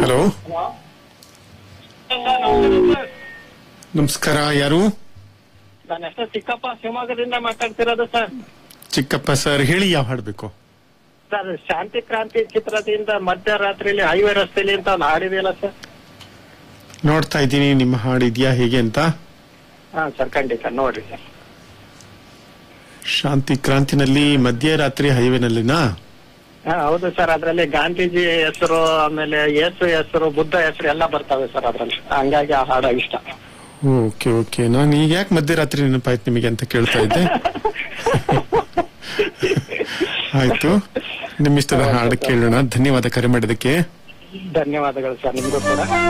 hello ನಮಸ್ಕಾರ ಯಾರು ನನ್ನ ಹೆಸರು ಚಿಕ್ಕಪ್ಪ ಶಿವಮೊಗ್ಗದಿಂದ ಮಾತಾಡ್ತಿರೋದು ಸರ್ ಚಿಕ್ಕಪ್ಪ ಸರ್ ಹೇಳಿ ಯಾವ ಹಾಡ್ಬೇಕು ಸರ್ ಶಾಂತಿ ಕ್ರಾಂತಿ ಚಿತ್ರದಿಂದ ಮಧ್ಯರಾತ್ರಿಲಿ ಹೈವೇ ರಸ್ತೆಲಿ ಅಂತ ಒಂದು ಹಾಡಿದೆಯಲ್ಲ ಸರ್ ನೋಡ್ತಾ ಇದ್ದೀನಿ ನಿಮ್ಮ ಹಾಡು ಇದೆಯಾ ಹೇಗೆ ಅಂತ ಹಾ ಸರ್ ಖಂಡಿತ ನೋಡ್ರಿ ಸರ್ ಶಾಂತಿ ಕ್ರಾಂತಿನಲ್ಲಿ ಮಧ್ಯರಾತ್ರಿ ಹೈವೇನಲ್ಲಿನಾ ಹಾ ಹೌದು ಸರ್ ಅದ್ರಲ್ಲಿ ಗಾಂಧೀಜಿ ಹೆಸರು ಆಮೇಲೆ ಯೇಸು ಹೆಸರು ಬುದ್ಧ ಹೆಸರು ಎಲ್ಲ ಬರ್ತವೆ ಸರ್ ಅದ್ರಲ್ಲಿ ಹಂಗಾಗಿ ಆ ಹಾಡು ಇಷ್ಟ ಓಕೆ ಓಕೆ ನಾನು ಈಗ ಯಾಕೆ ಮಧ್ಯರಾತ್ರಿ ನೆನಪಾಯ್ತು ನಿಮಗೆ ಅಂತ ಕೇಳ್ತಾ ಇದ್ದೆ ಆಯ್ತು ನಿಮ್ಮಿಷ್ಟದ ಹಾಡು ಕೇಳೋಣ ಧನ್ಯವಾದ ಕರೆ ಮಾಡಿದಕ್ಕೆ ಧನ್ಯವಾದಗಳು ಸರ್ ನಿಮ್ಗೂ ಕೂಡ